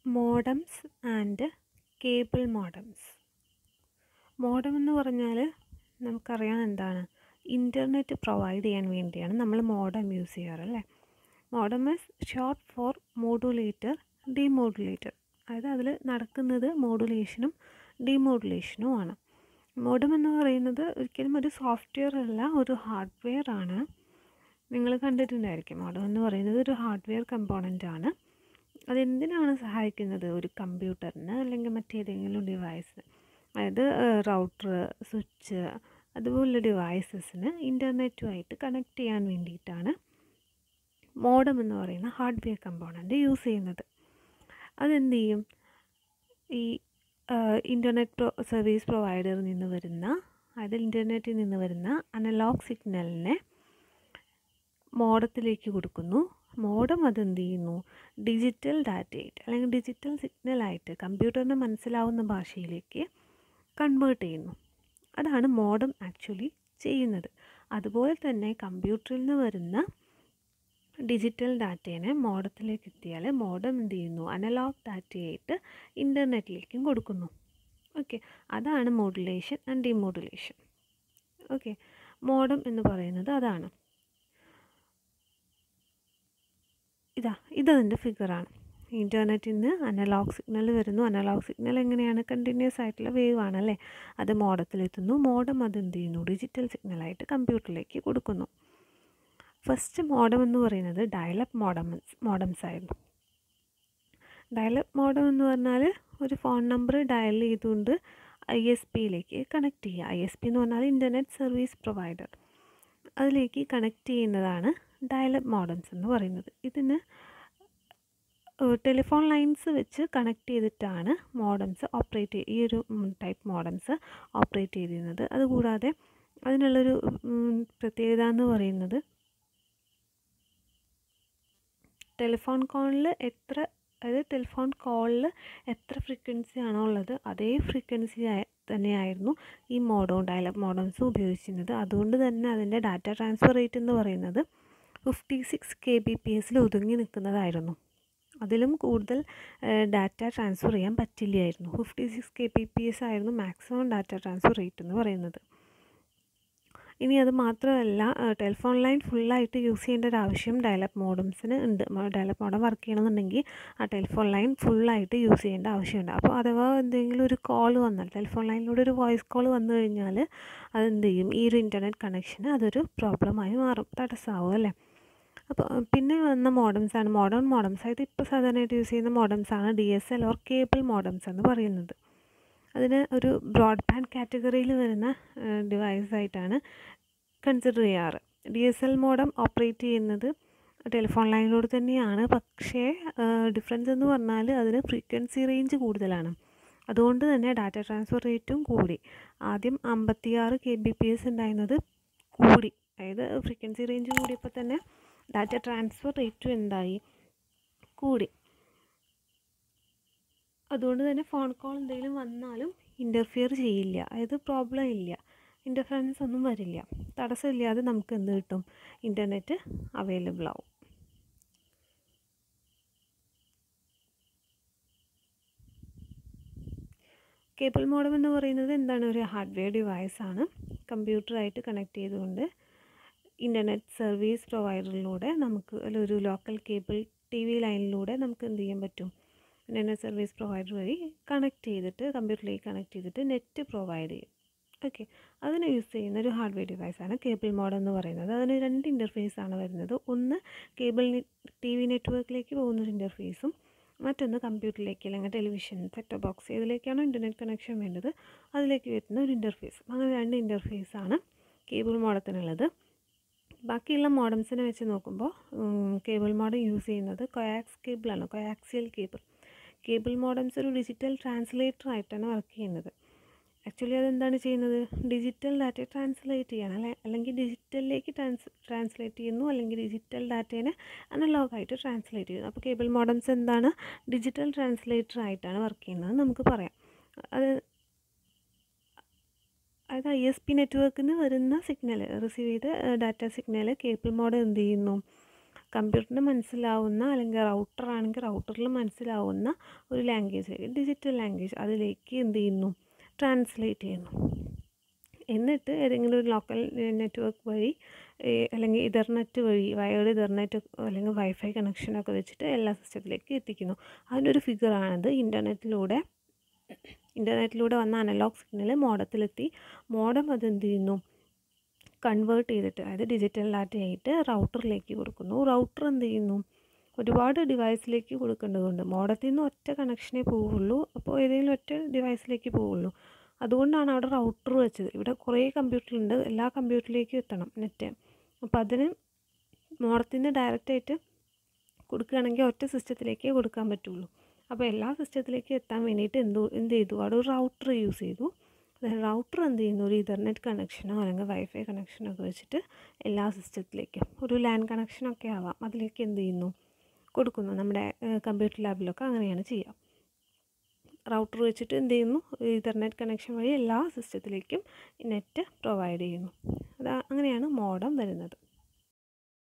modems and cable modems modem എന്ന് പറഞ്ഞാൽ നമുക്കറിയാം എന്താണ് ഇൻ്റർനെറ്റ് പ്രൊവൈഡ് ചെയ്യാൻ വേണ്ടിയാണ് നമ്മൾ മോഡം യൂസ് ചെയ്യാറ് അല്ലേ modem is short for modulator demodulator അതായത് അതിൽ നടക്കുന്നത് മോഡുലേഷനും ഡിമോഡുലേഷനും ആണ് മോഡം എന്ന് പറയുന്നത് ഒരിക്കലും ഒരു സോഫ്റ്റ്വെയർ അല്ല ഒരു ഹാർഡ്വെയർ ആണ് നിങ്ങൾ കണ്ടിട്ടുണ്ടായിരിക്കും മോഡം എന്ന് പറയുന്നത് ഒരു ഹാർഡ്വെയർ കമ്പോണൻ്റ് ആണ് അതെന്തിനാണ് സഹായിക്കുന്നത് ഒരു കമ്പ്യൂട്ടറിന് അല്ലെങ്കിൽ മറ്റേതെങ്കിലും ഡിവൈസ് അതായത് റൗട്ടർ സ്വിച്ച് അതുപോലുള്ള ഡിവൈസസിന് ഇൻ്റർനെറ്റുമായിട്ട് കണക്ട് ചെയ്യാൻ വേണ്ടിയിട്ടാണ് മോഡം എന്ന് പറയുന്ന ഹാർഡ്വെയർ കമ്പോണൻ്റ് യൂസ് ചെയ്യുന്നത് അതെന്ത് ചെയ്യും ഈ ഇൻ്റർനെറ്റ് പ്രൊ സർവീസ് പ്രൊവൈഡറിൽ നിന്ന് വരുന്ന അതായത് ഇൻ്റർനെറ്റിൽ നിന്ന് വരുന്ന അനലോഗ് സിഗ്നലിനെ മോഡത്തിലേക്ക് കൊടുക്കുന്നു മോഡം അതെന്ത് ചെയ്യുന്നു ഡിജിറ്റൽ ഡാറ്റയായിട്ട് അല്ലെങ്കിൽ ഡിജിറ്റൽ സിഗ്നലായിട്ട് കമ്പ്യൂട്ടറിന് മനസ്സിലാവുന്ന ഭാഷയിലേക്ക് കൺവേർട്ട് ചെയ്യുന്നു അതാണ് മോഡം ആക്ച്വലി ചെയ്യുന്നത് അതുപോലെ തന്നെ കമ്പ്യൂട്ടറിൽ നിന്ന് വരുന്ന ഡിജിറ്റൽ ഡാറ്റേനെ മോഡത്തിലേക്ക് എത്തിയാൽ മോഡം എന്ത് ചെയ്യുന്നു അനലോഗ് ഡാറ്റയായിട്ട് ഇൻ്റർനെറ്റിലേക്കും കൊടുക്കുന്നു ഓക്കെ അതാണ് modulation and demodulation okay modem എന്ന് പറയുന്നത് അതാണ് ഇതാ ഇതതിൻ്റെ ഫിഗറാണ് ഇൻ്റർനെറ്റിൽ നിന്ന് അനലോഗ് സിഗ്നൽ വരുന്നു അനലോഗ് സിഗ്നൽ എങ്ങനെയാണ് കണ്ടിന്യൂസ് ആയിട്ടുള്ള വേവ് ആണല്ലേ അത് മോഡത്തിലെത്തുന്നു മോഡം അത് എന്ത് ചെയ്യുന്നു ഡിജിറ്റൽ സിഗ്നലായിട്ട് കമ്പ്യൂട്ടറിലേക്ക് കൊടുക്കുന്നു ഫസ്റ്റ് മോഡം എന്ന് പറയുന്നത് ഡയലപ്പ് മോഡംസ് മോഡംസ് ആയിരുന്നു ഡയലപ്പ് മോഡം എന്ന് പറഞ്ഞാൽ ഒരു ഫോൺ നമ്പർ ഡയൽ ചെയ്തുകൊണ്ട് ഐ എസ് പിയിലേക്ക് കണക്ട് ചെയ്യുക ഐ എസ് പി എന്ന് പറഞ്ഞാൽ ഇൻ്റർനെറ്റ് സർവീസ് പ്രൊവൈഡർ അതിലേക്ക് കണക്ട് ചെയ്യുന്നതാണ് ഡയലപ്പ് മോഡംസ് എന്ന് പറയുന്നത് ഇതിന് ടെലിഫോൺ ലൈൻസ് വെച്ച് കണക്ട് ചെയ്തിട്ടാണ് മോഡംസ് ഓപ്പറേറ്റ് ഈ ഒരു ടൈപ്പ് മോഡംസ് ഓപ്പറേറ്റ് ചെയ്തിരുന്നത് അതുകൂടാതെ അതിനുള്ളൊരു പ്രത്യേകത എന്ന് പറയുന്നത് ടെലിഫോൺ കോളിൽ എത്ര അതായത് ടെലിഫോൺ കോളിൽ എത്ര ഫ്രീക്വൻസി ആണോ ഉള്ളത് അതേ ഫ്രീക്വൻസി തന്നെയായിരുന്നു ഈ മോഡവും ഡയലപ്പ് മോഡംസും ഉപയോഗിച്ചിരുന്നത് അതുകൊണ്ട് തന്നെ അതിൻ്റെ ഡാറ്റ ട്രാൻസ്ഫർ റേറ്റ് എന്ന് പറയുന്നത് fifty six K B P എസിൽ ഒതുങ്ങി നിൽക്കുന്നതായിരുന്നു അതിലും കൂടുതൽ ഡാറ്റ ട്രാൻസ്ഫർ ചെയ്യാൻ പറ്റില്ലായിരുന്നു fifty six K B P S ആയിരുന്നു മാക്സിമം ഡാറ്റ ട്രാൻസ്ഫർ റേറ്റ് എന്ന് പറയുന്നത് ഇനി അത് മാത്രമല്ല ടെലിഫോൺ ലൈൻ ഫുള്ളായിട്ട് യൂസ് ചെയ്യേണ്ട ഒരു ആവശ്യം ഡയലപ്പ് മോഡംസിന് ഉണ്ട് ഡയലപ്പ് മോഡം വർക്ക് ചെയ്യണമെന്നുണ്ടെങ്കിൽ ആ ടെലിഫോൺ ലൈൻ ഫുള്ളായിട്ട് യൂസ് ചെയ്യേണ്ട ആവശ്യമുണ്ട് അപ്പോൾ അഥവാ എന്തെങ്കിലും ഒരു കോൾ വന്നാൽ ടെലിഫോൺ ലൈനിലൂടെ ഒരു വോയിസ് കോൾ വന്നു കഴിഞ്ഞാൽ അതെന്ത് ചെയ്യും ഈ ഒരു ഇൻ്റർനെറ്റ് കണക്ഷന് അതൊരു പ്രോബ്ലമായി മാറും തടസ്സമാവും അല്ലേ അപ്പോൾ പിന്നെ വന്ന മോഡംസ് ആണ് മോഡേൺ മോഡംസ് അതായത് ഇപ്പോൾ സാധാരണയായിട്ട് യൂസ് ചെയ്യുന്ന മോഡംസ് ആണ് D S L or cable modems എന്ന് പറയുന്നത് അതിന് ഒരു ബ്രോഡ്ബാൻഡ് കാറ്റഗറിയിൽ വരുന്ന ഡിവൈസ് ആയിട്ടാണ് കൺസിഡർ ചെയ്യാറ് D S L modem operate ചെയ്യുന്നത് ടെലിഫോൺ ലൈനിലൂടെ തന്നെയാണ് പക്ഷേ ഡിഫറൻസ് എന്ന് പറഞ്ഞാൽ അതിന് ഫ്രീക്വൻസി റേഞ്ച് കൂടുതലാണ് അതുകൊണ്ട് തന്നെ ഡാറ്റ ട്രാൻസ്ഫർ റേറ്റും കൂടി ആദ്യം അമ്പത്തിയാറ് കെ ബി പി എസ് ഉണ്ടായിരുന്നത് കൂടി അതായത് ഫ്രീക്വൻസി റേഞ്ച് കൂടിയപ്പോൾ തന്നെ ഡാറ്റ ട്രാൻസ്ഫർ റേറ്റും എന്തായി കൂടി അതുകൊണ്ട് തന്നെ ഫോൺ കോൾ എന്തെങ്കിലും വന്നാലും ഇൻ്റർഫിയർ ചെയ്യില്ല അതായത് പ്രോബ്ലം ഇല്ല ഇൻ്റർഫറൻസ് ഒന്നും വരില്ല തടസ്സമില്ലാതെ നമുക്ക് എന്ത് കിട്ടും ഇൻ്റർനെറ്റ് അവൈലബിൾ ആവും കേബിൾ മോഡം എന്ന് പറയുന്നത് എന്താണ് ഒരു ഹാർഡ്വെയർ ഡിവൈസ് ആണ് കമ്പ്യൂട്ടറായിട്ട് കണക്ട് ചെയ്തുകൊണ്ട് ഇൻ്റർനെറ്റ് സർവീസ് പ്രൊവൈഡറിലൂടെ നമുക്ക് ഒരു ലോക്കൽ കേബിൾ ടി വി ലൈനിലൂടെ നമുക്ക് എന്ത് ചെയ്യാൻ പറ്റും ഇൻ്റർനെറ്റ് സർവീസ് പ്രൊവൈഡർ വഴി കണക്ട് ചെയ്തിട്ട് കമ്പ്യൂട്ടറിലേക്ക് കണക്ട് ചെയ്തിട്ട് നെറ്റ് പ്രൊവൈഡ് ചെയ്യും ഓക്കെ അതിന് യൂസ് ചെയ്യുന്ന ഒരു ഹാർഡ്വെയർ ഡിവൈസാണ് കേബിൾ മോഡം എന്ന് പറയുന്നത് അതിന് രണ്ട് ഇൻ്റർഫേസ് ആണ് വരുന്നത് ഒന്ന് കേബിൾ ടി വി നെറ്റ്വർക്കിലേക്ക് പോകുന്ന ഒരു ഇൻ്റർഫേസും മറ്റൊന്ന് കമ്പ്യൂട്ടറിലേക്ക് അല്ലെങ്കിൽ ടെലിവിഷൻ സെറ്റ് ബോക്സ് ഇതിലേക്കാണോ ഇൻ്റർനെറ്റ് കണക്ഷൻ വേണ്ടത് അതിലേക്ക് വരുന്ന ഒരു ഇൻ്റർഫേസ് അങ്ങനെ രണ്ട് ഇൻ്റർഫേസാണ് കേബിൾ മോഡത്തിനുള്ളത് ബാക്കിയുള്ള മോഡംസിനെ വെച്ച് നോക്കുമ്പോൾ കേബിൾ മോഡം യൂസ് ചെയ്യുന്നത് കൊയാക്സ് കേബിളാണ് കൊയാക്സിയൽ കേബിൾ കേബിൾ മോഡംസ് ഒരു ഡിജിറ്റൽ ട്രാൻസ്ലേറ്റർ ആയിട്ടാണ് വർക്ക് ചെയ്യുന്നത് ആക്ച്വലി അതെന്താണ് ചെയ്യുന്നത് ഡിജിറ്റൽ ഡാറ്റ ട്രാൻസ്ലേറ്റ് ചെയ്യണം അല്ലെ അല്ലെങ്കിൽ ഡിജിറ്റലിലേക്ക് ട്രാൻസ് ട്രാൻസ്ലേറ്റ് ചെയ്യുന്നു അല്ലെങ്കിൽ ഡിജിറ്റൽ ഡാറ്റേനെ അനലോഗായിട്ട് ട്രാൻസ്ലേറ്റ് ചെയ്യുന്നു അപ്പോൾ കേബിൾ മോഡംസ് എന്താണ് ഡിജിറ്റൽ ട്രാൻസ്ലേറ്റർ ആയിട്ടാണ് വർക്ക് ചെയ്യുന്നത് നമുക്ക് പറയാം അത് അതായത് ഐ എസ് പി നെറ്റ്വർക്കിന് വരുന്ന സിഗ്നൽ റിസീവ് ചെയ്ത ഡാറ്റ സിഗ്നൽ കേബിൾ മോഡം എന്ത് ചെയ്യുന്നു കമ്പ്യൂട്ടറിന് മനസ്സിലാവുന്ന അല്ലെങ്കിൽ റൗട്ടർ ആണെങ്കിൽ റൗട്ടറിൽ മനസ്സിലാവുന്ന ഒരു ലാംഗ്വേജ് ഡിജിറ്റൽ ലാംഗ്വേജ് അതിലേക്ക് എന്ത് ചെയ്യുന്നു ട്രാൻസ്ലേറ്റ് ചെയ്യുന്നു എന്നിട്ട് ഏതെങ്കിലും ഒരു ലോക്കൽ നെറ്റ്വർക്ക് വഴി അല്ലെങ്കിൽ ഇതർനെറ്റ് വഴി വയേർഡ് ഇതർനെറ്റ് അല്ലെങ്കിൽ വൈഫൈ കണക്ഷനൊക്കെ വെച്ചിട്ട് എല്ലാ സിസ്റ്റത്തിലേക്കും എത്തിക്കുന്നു അതിൻ്റെ ഒരു ഫിഗറാണിത് ഇൻ്റർനെറ്റിലൂടെ ഇൻ്റർനെറ്റിലൂടെ വന്ന അനലോഗ് സിഗ്നൽ മോഡത്തിലെത്തി മോഡം അത് എന്ത് ചെയ്യുന്നു കൺവേർട്ട് ചെയ്തിട്ട് അതായത് ഡിജിറ്റൽ ഡാറ്റയായിട്ട് റൗട്ടറിലേക്ക് കൊടുക്കുന്നു റൗട്ടർ എന്ത് ചെയ്യുന്നു ഒരുപാട് ഡിവൈസിലേക്ക് കൊടുക്കേണ്ടതുണ്ട് മോഡത്തിൽ നിന്ന് ഒറ്റ കണക്ഷനേ പോവുള്ളൂ അപ്പോൾ ഏതെങ്കിലും ഒറ്റ ഡിവൈസിലേക്ക് പോവുള്ളൂ അതുകൊണ്ടാണ് അവിടെ റൗട്ടർ വെച്ചത് ഇവിടെ കുറേ കമ്പ്യൂട്ടറുണ്ട് എല്ലാ കമ്പ്യൂട്ടറിലേക്കും എത്തണം നെറ്റ് അപ്പോൾ അതിന് മോഡത്തിൽ നിന്ന് ഡയറക്റ്റായിട്ട് കൊടുക്കുകയാണെങ്കിൽ ഒറ്റ സിസ്റ്റത്തിലേക്കേ കൊടുക്കാൻ പറ്റുള്ളൂ അപ്പോൾ എല്ലാ സിസ്റ്റത്തിലേക്കും എത്താൻ വേണ്ടിയിട്ട് എന്തു എന്ത് ചെയ്തു അവിടെ ഒരു റൗട്ടർ യൂസ് ചെയ്തു റൗട്ടർ എന്ത് ചെയ്യുന്നു ഒരു ഇതർനെറ്റ് കണക്ഷനോ അല്ലെങ്കിൽ വൈഫൈ കണക്ഷനോ ഒക്കെ വെച്ചിട്ട് എല്ലാ സിസ്റ്റത്തിലേക്കും ഒരു ലാൻഡ് കണക്ഷനൊക്കെ ആവാം അതിലേക്ക് എന്ത് ചെയ്യുന്നു കൊടുക്കുന്നു നമ്മുടെ കമ്പ്യൂട്ടർ ലാബിലൊക്കെ അങ്ങനെയാണ് ചെയ്യുക റൗട്ടർ വെച്ചിട്ട് എന്ത് ചെയ്യുന്നു ഇതർനെറ്റ് കണക്ഷൻ വഴി എല്ലാ സിസ്റ്റത്തിലേക്കും നെറ്റ് പ്രൊവൈഡ് ചെയ്യുന്നു അത് അങ്ങനെയാണ് മോഡം വരുന്നത്